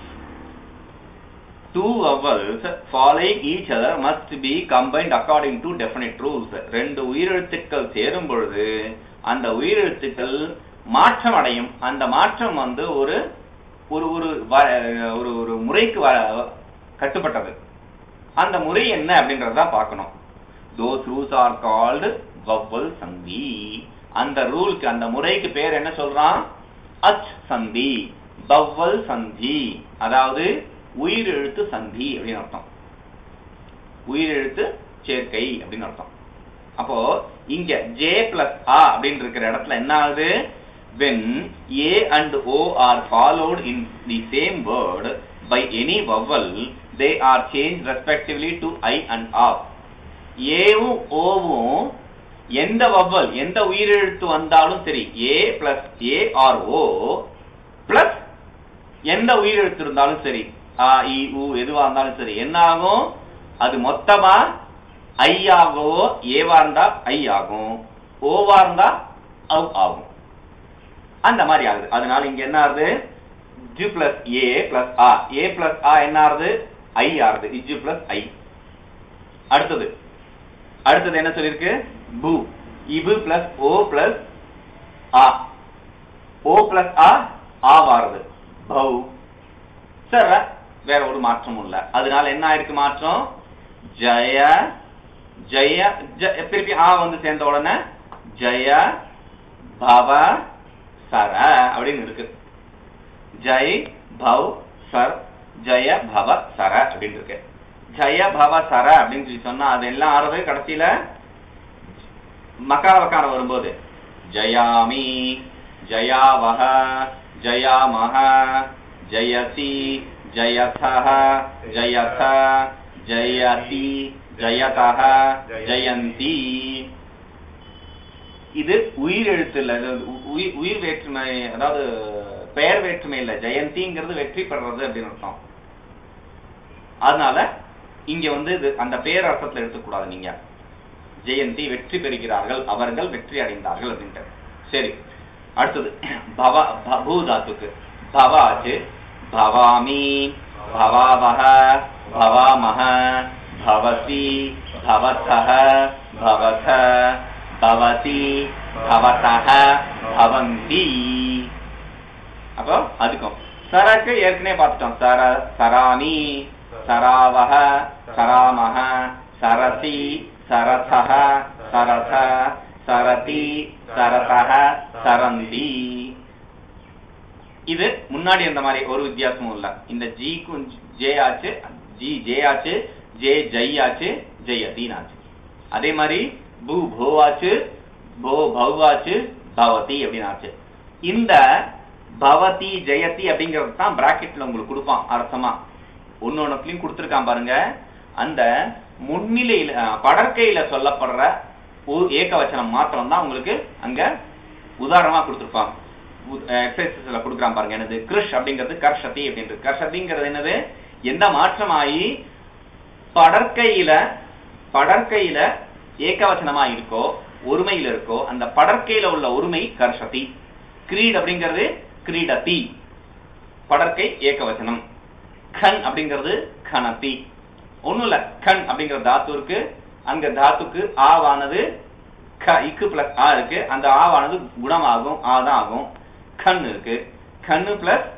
two vowels following each other must be combined according to definite rules ரெண்டு உயிரெழுத்துக்கள் சேரும் பொழுது அந்த உயிரெழுத்துக்கள் மாற்றம் அடையும் அந்த மாற்றம் வந்து ஒரு ஒரு ஒரு வ- ஒரு ஒரு முறைக்கு வ- கட்டுப்பட்டது அந்த முறை என்ன அப்படின்றத பார்க்கணும் those rules are called vowel சந்தி அந்த ரூலுக்கு அந்த முறைக்கு பேர் என்ன சொல்றான் அச் சந்தி வவ்வல் சந்தி அதாவது உயிரெழுத்து சந்தி அப்படின்னு அர்த்தம் உயிரெழுத்து சேர்க்கை அப்படின்னு அர்த்தம் அப்போ இங்க ஜே பிளஸ் ஆ அப்படின்னு இருக்கிற இடத்துல என்ன ஆகுது when a and o are followed in the same word by any vowel they are changed respectively to i and r ஏவும் ஓவும் எந்த வவ்வல் எந்த உயிரெழுத்து வந்தாலும் சரி ஏ பிளஸ் ஏ ஆர் ஓ பிளஸ் எந்த உயிரெழுத்து இருந்தாலும் சரி ஆ இ உ எதுவா இருந்தாலும் சரி என்ன ஆகும் அது மொத்தமா ஐ ஆகவோ ஏவா இருந்தா ஐ ஆகும் ஓவா இருந்தா அவ் ஆகும் அந்த மாதிரி ஆகுது அதனால இங்க என்ன ஆகுது ஜு பிளஸ் ஏ பிளஸ் ஆ ஏ பிளஸ் ஆ என்ன ஆகுது ஐ ஆகுது இஜு பிளஸ் ஐ அடுத்தது அடுத்தது என்ன சொல்லிருக்கு பு இபு பிளஸ் ஓ பிளஸ் ஆ ஓ பிளஸ் ஆ ஆ வாருது பௌ சரி வேற ஒரு மாற்றமும் இல்ல அதனால என்ன ஆயிருக்கு மாற்றம் ஜய ஜெய ஜ- திருப்பி ஆ வந்து சேர்ந்த உடனே ஜெய பவ சர அப்படின்னு இருக்கு ஜெய் பவ் சர் ஜெய பவ சர அப்படின்னு இருக்கு ஜெய பவ சர அப்படின்னு சொல்லி சொன்னா அது எல்லாம் ஆறுது கடைசியில மகார வக்காரம் வரும்போது ஜயாமி ஜயாவஹ ஜயாமஹ ஜயசி ஜயசஹ ஜயச ஜயதி ஜயதஹ ஜெயந்தி இது உயிர் எழுத்து இல்ல இது உயிர் உயிர் வேற்றுமை அதாவது பெயர் வேற்றுமை இல்ல ஜெயந்திங்கிறது வெற்றி பெறுறது அப்படின்னு அர்த்தம் அதனால இங்க வந்து இது அந்த பேர் அர்த்தத்துல எடுத்துக்கூடாது நீங்க ஜெயந்தி வெற்றி பெறுகிறார்கள் அவர்கள் வெற்றி அடைந்தார்கள் அப்படின்ட்டு சரி அடுத்தது பவ ப- பூ தாத்துக்கு பவாச்சு பவாமி பவாவஹ பவாமஹ பவசி பவசஹ பவத பவதி பவதஹ பவந்தி அப்போ அதுக்கும் சரக்கு ஏற்கனவே பார்த்துட்டோம் சர சராமி சராவஹ சராமஹ சரசி சரசஹ சரச சரதி சரதஹ சரந்தி இது முன்னாடி இருந்த மாதிரி ஒரு வித்தியாசமும் இல்ல இந்த ஜிக்கும் ஜே ஆச்சு ஜி ஜே ஆச்சு ஜே ஜெய் ஆச்சு ஜெயதீன் ஆச்சு அதே மாதிரி பூ போ ஆச்சு போ பவ் ஆச்சு பவதி அப்படின்னு ஆச்சு இந்த பவதி ஜெயதி அப்படிங்கிறது தான் பிராக்கெட்ல உங்களுக்கு கொடுப்பான் அர்த்தமா ஒன்னு ஒன்னுலயும் கொடுத்துருக்கான் பாருங்க அந்த முன்னிலையில அஹ், படற்கையில சொல்லப்படுற ஒரு ஏகவச்சனம் மாத்திரம் தான் உங்களுக்கு அங்க உதாரணமா கொடுத்துருப்பாங்க எக்ஸசைசஸ்ல கொடுக்குறான் பாருங்க என்னது கிருஷ் அப்படிங்கிறது கர்ஷதி அப்படின்றது கர்ஷதிங்கிறது என்னது எந்த மாற்றமாயி படற்கையில படற்கையில ஏகவச்சனமா இருக்கோ ஒருமையில இருக்கோ அந்த படற்கையில உள்ள ஒருமை கர்ஷதி கிரீட் அப்படிங்கிறது கிரீடதி படற்கை ஏகவச்சனம் கண் அப்படிங்கிறது கணதி ஒண்ணும் இல்ல கண் அப்படிங்கிற தாத்து இருக்கு அங்க தாத்துக்கு ஆவானது க இக்கு பிளஸ் ஆ இருக்கு அந்த ஆவானது குணமாகும் ஆ தான் ஆகும் கண் இருக்கு கண்ணு பிளஸ்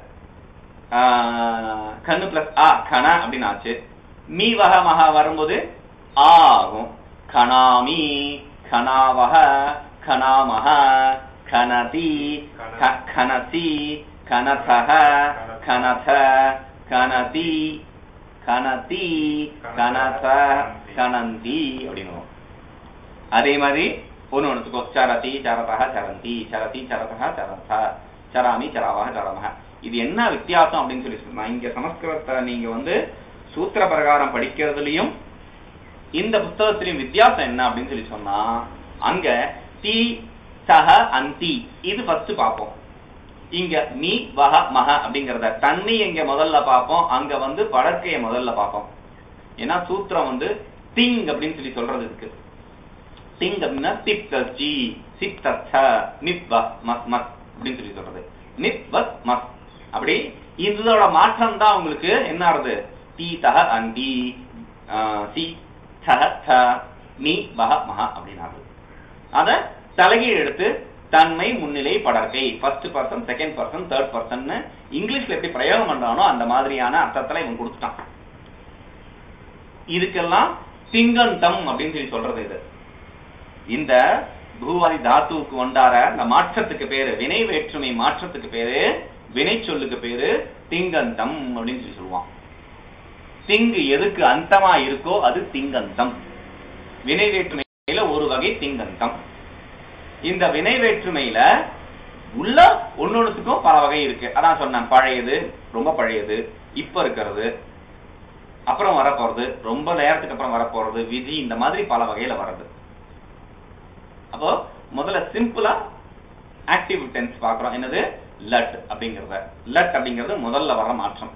கண்ணு பிளஸ் ஆ கண அப்படின்னு ஆச்சு மீ வக மகா வரும்போது ஆ ஆகும் கணாமி கணாவக கணாமக கணதி க- கணதி கணதக கணத கணதி கணதி கணத கணந்தி அப்படின்னு வரும். அதே மாதிரி ஒண்ணு ஒண்ணுத்துக்கோ சரதி சரதக சரந்தி சரதி சரதக சரத சராமி சராவக சரமக இது என்ன வித்தியாசம் அப்படின்னு சொல்லி சொன்னா இங்க சமஸ்கிருதத்தை நீங்க வந்து சூத்திர பிரகாரம் படிக்கிறதுலயும் இந்த புஸ்தகத்திலையும் வித்தியாசம் என்ன அப்படின்னு சொல்லி சொன்னா அங்க தி சஹ அந்தி இது ஃபர்ஸ்ட் பார்ப்போம் இங்க மீ வஹ மஹ அப்படிங்கறத தண்ணி இங்க முதல்ல பார்ப்போம் அங்க வந்து படற்கைய முதல்ல பார்ப்போம் ஏன்னா சூத்திரம் வந்து திங் அப்படின்னு சொல்லி சொல்றது இருக்கு திங் அப்படின்னா திப் ஜி சிப் தச்ச நிப் வ மஸ் மஸ் அப்படின்னு சொல்லி சொல்றது நிப் வஸ் மஸ் அப்படி இதோட மாற்றம் தான் உங்களுக்கு என்ன ஆறுது தி தஹ அந்தி ஆஹ், சி தஹ த மீ வஹ மஹ அப்படின்னு ஆகுது அத தலைகீழ் எடுத்து தன்மை முன்னிலை படர்க்கை first person second person third person இங்கிலீஷ்ல எப்படி பிரயோகம் பண்றானோ அந்த மாதிரியான அர்த்தத்துல இவன் கொடுத்துட்டான் இதுக்கெல்லாம் திங்கந்தம் அப்படின்னு சொல்லி சொல்றது இது இந்த பூவாதி தாத்துவுக்கு உண்டார இந்த மாற்றத்துக்கு பேரு வினை வேற்றுமை மாற்றத்துக்கு பேரு வினை சொல்லுக்கு பேரு திங்கந்தம் அப்படின்னு சொல்லி சொல்லுவான் திங்கு எதுக்கு அந்தமா இருக்கோ அது திங்கந்தம் வினை வேற்றுமையில ஒரு வகை திங்கந்தம் இந்த வினை வேற்றுமையில உள்ள ஒன்னொன்னுத்துக்கும் பல வகை இருக்கு அதான் சொன்னேன் பழையது ரொம்ப பழையது இப்ப இருக்கிறது அப்புறம் வரப்போறது ரொம்ப நேரத்துக்கு அப்புறம் வரப்போறது விதி இந்த மாதிரி பல வகையில வர்றது அப்போ முதல்ல சிம்பிளா ஆக்டிவ் டென்ஸ் பார்க்கிறோம் என்னது லட் அப்படிங்கறத லட் அப்படிங்கிறது முதல்ல வர மாற்றம்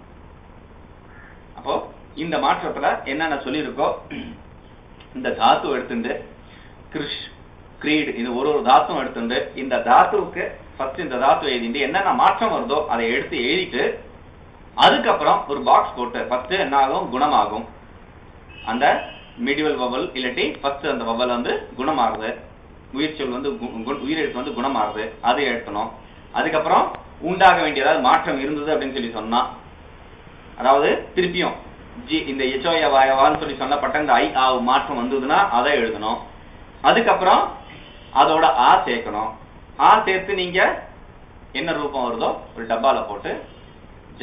அப்போ இந்த மாற்றத்துல என்னென்ன சொல்லியிருக்கோ இந்த தாத்து எடுத்துட்டு கிருஷ் கிரீட் இது ஒரு ஒரு தாத்தும் எடுத்துட்டு இந்த தாத்துவுக்கு ஃபர்ஸ்ட் இந்த தாத்து எழுதிட்டு என்னென்ன மாற்றம் வருதோ அதை எடுத்து எழுதிட்டு அதுக்கப்புறம் ஒரு பாக்ஸ் போட்டு ஃபர்ஸ்ட் என்ன ஆகும் குணமாகும் அந்த மிடிவல் வவல் இல்லாட்டி ஃபர்ஸ்ட் அந்த வவல் வந்து குணமாகுது உயிர்ச்சொல் வந்து கு- கு- உயிரெழுத்து வந்து குணமாகுது அதை எழுத்தணும் அதுக்கப்புறம் உண்டாக வேண்டிய ஏதாவது மாற்றம் இருந்தது அப்படின்னு சொல்லி சொன்னா அதாவது திருப்பியும் ஜி இந்த எச்சோய வாயவான்னு சொல்லி சொல்லப்பட்ட இந்த ஐ ஆ மாற்றம் வந்ததுன்னா அதை எழுதணும் அதுக்கப்புறம் அதோட ஆ சேர்க்கணும் ஆ சேர்த்து நீங்க என்ன ரூபம் வருதோ ஒரு டப்பால போட்டு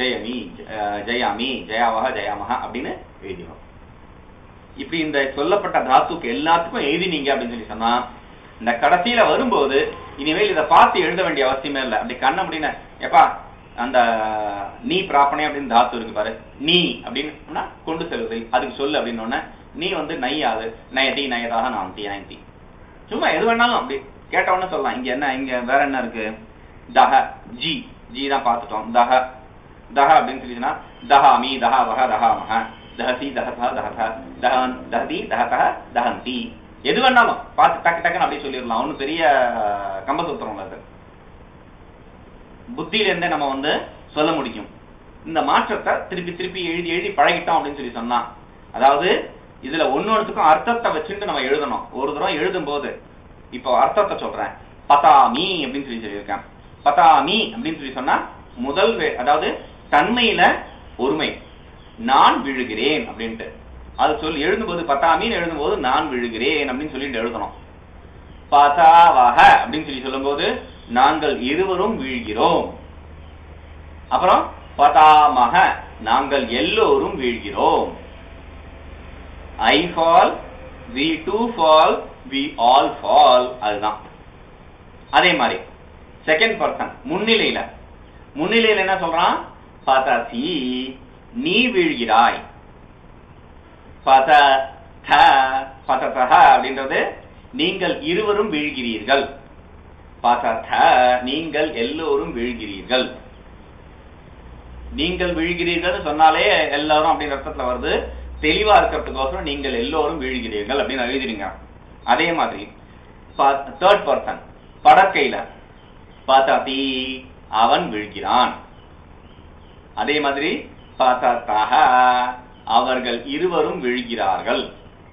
ஜெயமி அஹ், ஜெயாமி ஜெயாவக ஜெயாமக அப்படின்னு எழுதிடும் இப்படி இந்த சொல்லப்பட்ட தாத்துக்கு எல்லாத்துக்கும் எழுதினீங்க அப்படின்னு சொல்லி சொன்னா இந்த கடைசியில வரும்போது இனிமேல் இதை பார்த்து எழுத வேண்டிய அவசியமே இல்லை அப்படி கண்ண முடின எப்பா அந்த நீ பிராப்பனே அப்படின்னு தாத்து இருக்கு பாரு நீ அப்படின்னா கொண்டு செல்வது அதுக்கு சொல்லு அப்படின்னு உடனே நீ வந்து நையாது நயதி நயதாக நாந்தி நயந்தி சும்மா எது வேணாலும் அப்படி கேட்ட உடனே சொல்லலாம் இங்க என்ன இங்க வேற என்ன இருக்கு தஹ ஜி ஜி தான் பார்த்துட்டோம் தஹ தஹ அப்படின்னு சொல்லிச்சுன்னா தஹாமி தஹாவஹ தஹாமஹ தஹசி தஹதஹ தஹத தஹன் தஹதி தஹதஹ தஹந்தி எது வேணாலும் பார்த்து டக்கு டக்குன்னு அப்படியே சொல்லிடலாம் ஒன்றும் பெரிய கம்பசூத்திரம் இல்லை அது புத்தியிலேருந்தே நம்ம வந்து சொல்ல முடியும் இந்த மாற்றத்தை திருப்பி திருப்பி எழுதி எழுதி பழகிட்டோம் அப்படின்னு சொல்லி சொன்னா அதாவது இதுல ஒன்னொன்றுக்கும் அர்த்தத்தை வச்சுட்டு நம்ம எழுதணும் ஒரு தடவை எழுதும் போது இப்போ அர்த்தத்தை சொல்றேன் பதாமி அப்படின்னு சொல்லி சொல்லியிருக்கேன் பதாமி அப்படின்னு சொல்லி சொன்னா முதல் வே- அதாவது தன்மையில ஒருமை நான் விழுகிறேன் அப்படின்ட்டு அது சொல்லி எழுதும்போது பத்தாமின்னு எழுதும்போது நான் விழுகிறேன் அப்படின்னு சொல்லிட்டு எழுதணும் பதாவக அப்படின்னு சொல்லி சொல்லும்போது நாங்கள் இருவரும் வீழ்கிறோம் அப்புறம் பதாமக நாங்கள் எல்லோரும் வீழ்கிறோம் I fall we two fall we all fall அதுதான் அதே மாதிரி செகண்ட் பர்சன் முன்னிலையில முன்னிலையில என்ன சொல்றான் பதசி நீ வீழ்கிறாய் பத த பததஹ அப்படின்றது நீங்கள் இருவரும் வீழ்கிறீர்கள் பதத நீங்கள் எல்லோரும் வீழ்கிறீர்கள் நீங்கள் வீழ்கிறீர்கள் சொன்னாலே எல்லாரும் அப்படின்ற அர்த்தத்துல வருது தெளிவா இருக்கிறதுக்கோசரம் நீங்கள் எல்லோரும் வீழ்கிறீர்கள் அப்படின்னு எழுதிடுங்க அதே மாதிரி தேர்ட் பர்சன் படக்கையில பததி அவன் வீழ்கிறான் அதே மாதிரி பததஹ அவர்கள் இருவரும் வீழ்கிறார்கள்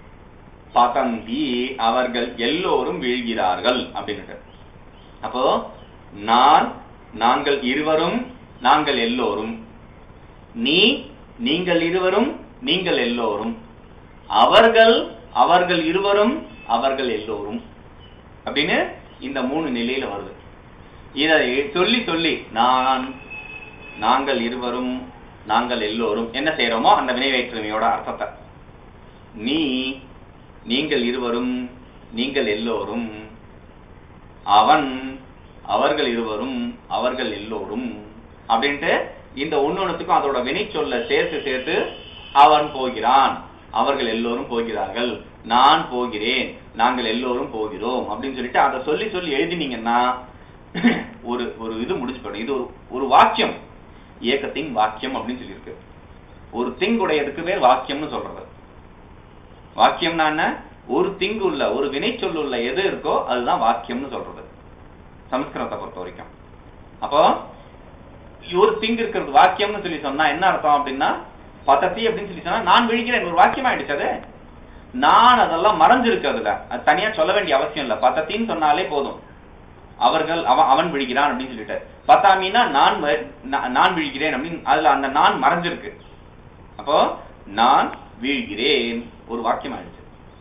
பதந்தி அவர்கள் எல்லோரும் வீழ்கிறார்கள் அப்படின்னுட்டு அப்போ நான் நாங்கள் இருவரும் நாங்கள் எல்லோரும் நீ நீங்கள் இருவரும் நீங்கள் எல்லோரும் அவர்கள் அவர்கள் இருவரும் அவர்கள் எல்லோரும் அப்படின்னு இந்த மூணு நிலையில வருது இதை சொல்லி சொல்லி நான் நாங்கள் இருவரும் நாங்கள் எல்லோரும் என்ன செய்யறோமோ அந்த வினைவேற்றுமையோட அர்த்தத்தை நீ நீங்கள் இருவரும் நீங்கள் எல்லோரும் அவன் அவர்கள் இருவரும் அவர்கள் எல்லோரும் அப்படின்ட்டு இந்த ஒன்னொன்னுத்துக்கும் அதோட வினை சொல்ல சேர்த்து சேர்த்து அவன் போகிறான் அவர்கள் எல்லோரும் போகிறார்கள் நான் போகிறேன் நாங்கள் எல்லோரும் போகிறோம் அப்படின்னு சொல்லிட்டு அதை சொல்லி சொல்லி எழுதினீங்கன்னா ஒரு ஒரு இது முடிச்சு போயிடும் இது ஒரு ஒரு வாக்கியம் ஏக்கத்தின் வாக்கியம் அப்படின்னு சொல்லியிருக்கு ஒரு திங் உடையதுக்கு பேர் வாக்கியம்னு சொல்றது வாக்கியம்னா என்ன ஒரு திங்கு உள்ள ஒரு வினை உள்ள எது இருக்கோ அதுதான் வாக்கியம்னு சொல்றது சமஸ்கிருதத்தை பொறுத்த வரைக்கும் அப்போ ஒரு திங் இருக்கிறது வாக்கியம்னு சொல்லி சொன்னா என்ன அர்த்தம் அப்படின்னா பத்தத்தி அப்படின்னு சொல்லி சொன்னா நான் விழிக்கிறேன் ஒரு வாக்கியம் ஆயிடுச்சு அது நான் அதெல்லாம் மறைஞ்சிருக்கு அதுல அது தனியா சொல்ல வேண்டிய அவசியம் இல்ல பத்தத்தின்னு சொன்னாலே போதும் அவர்கள் அவன் அவன் விழிக்கிறான் அப்படின்னு சொல்லிட்டு பத்தாமின்னா நான் வ- நா- நான் விழிக்கிறேன் அப்படின்னு அதுல அந்த நான் மறைஞ்சிருக்கு அப்போ நான் வீழ்கிறேன் ஒரு வாக்கியம் ஆயிடுச்சு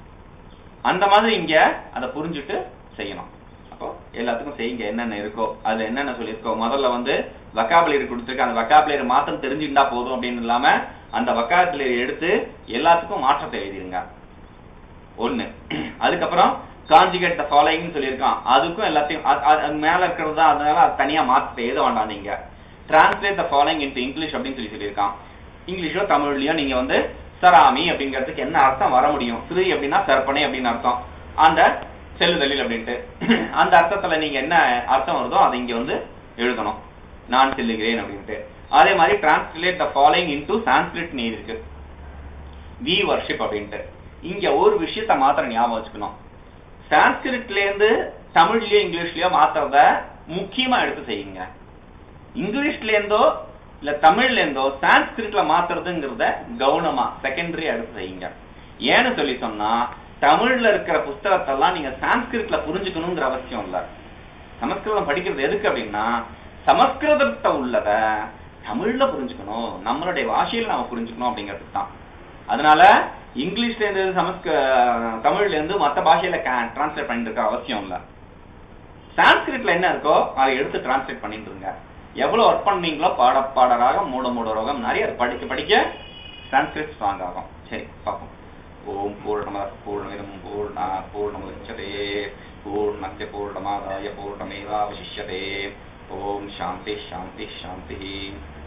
அந்த மாதிரி இங்க அதை புரிஞ்சுட்டு செய்யணும் அப்போ எல்லாத்துக்கும் செய்யுங்க என்னென்ன இருக்கோ அதுல என்னென்ன சொல்லியிருக்கோ முதல்ல வந்து வக்காபுலரி கொடுத்துருக்கு அந்த வக்காபுலரி மாத்திரம் தெரிஞ்சுட்டா போதும் அப்படின்னு இல்லாம அந்த வக்காபுலரி எடுத்து எல்லாத்துக்கும் மாற்றத்தை எழுதிருங்க ஒண்ணு அதுக்கப்புறம் காஞ்சிகேட் த ஃபாலோயிங் சொல்லியிருக்கான் அதுக்கும் எல்லாத்தையும் அது- அது அது மேல இருக்கிறது தான் அதனால அது தனியா மாத்த எழுத வேண்டாம் நீங்க translate the following into English அப்படின்னு சொல்லி சொல்லியிருக்கான் இங்கிலீஷோ தமிழ்லயோ நீங்க வந்து சராமி அப்படிங்கிறதுக்கு என்ன அர்த்தம் வர முடியும் ஸ்ரீ அப்படின்னா சர்ப்பனை அப்படின்னு அர்த்தம் அந்த செல்லுதலில் அப்படின்ட்டு அந்த அர்த்தத்துல நீங்க என்ன அர்த்தம் வருதோ அதை இங்க வந்து எழுதணும் நான் செல்லுகிறேன் அப்படின்ட்டு அதே மாதிரி translate the following into Sanskrit நீர் இருக்கு வி வர்ஷிப் அப்படின்ட்டு இங்க ஒரு விஷயத்த மாத்திரம் ஞாபகம் வச்சுக்கணும் சான்ஸ்கிரிட்ல இருந்து தமிழ்லயோ இங்கிலீஷ்லயோ மாத்துறத முக்கியமா எடுத்து செய்யுங்க இங்கிலீஷ்ல இருந்தோ இல்ல தமிழ்ல இருந்தோ சான்ஸ்கிரிட்ல மாத்துறதுங்கிறத கவனமா செகண்டரி எடுத்து செய்யுங்க ஏன்னு சொல்லி சொன்னா தமிழ்ல இருக்கிற புஸ்தகத்தெல்லாம் நீங்க சான்ஸ்கிரிட்ல புரிஞ்சுக்கணுங்கிற அவசியம் இல்ல சமஸ்கிருதம் படிக்கிறது எதுக்கு அப்படின்னா சமஸ்கிருதத்தை உள்ளத தமிழ்ல புரிஞ்சுக்கணும் நம்மளுடைய பாஷையில நாம புரிஞ்சுக்கணும் அப்படிங்கிறதுக்கு தான் அதனால இங்கிலீஷ்ல இருந்து சமஸ்க தமிழ்ல இருந்து மத்த பாஷையில டிரான்ஸ்லேட் பண்ணிட்டு இருக்க அவசியம் இல்ல சான்ஸ்கிரிட்ல என்ன இருக்கோ அதை எடுத்து டிரான்ஸ்லேட் பண்ணிட்டு இருங்க எவ்வளவு ஒர்க் பண்ணீங்களோ பாட பாடராக மூட மூட ரோகம் நிறைய அது படிக்க படிக்க சான்ஸ்கிரிட் ஸ்ட்ராங் ஆகும் சரி பார்ப்போம் ஓம் பூர்ணமத பூர்ணமிதம் பூர்ணா பூர்ணமுதச்சதே பூர்ணஸ்ய பூர்ணமாதாய பூர்ணமேவாவசிஷ்யதே ஓம் சாந்தி சாந்தி சாந்தி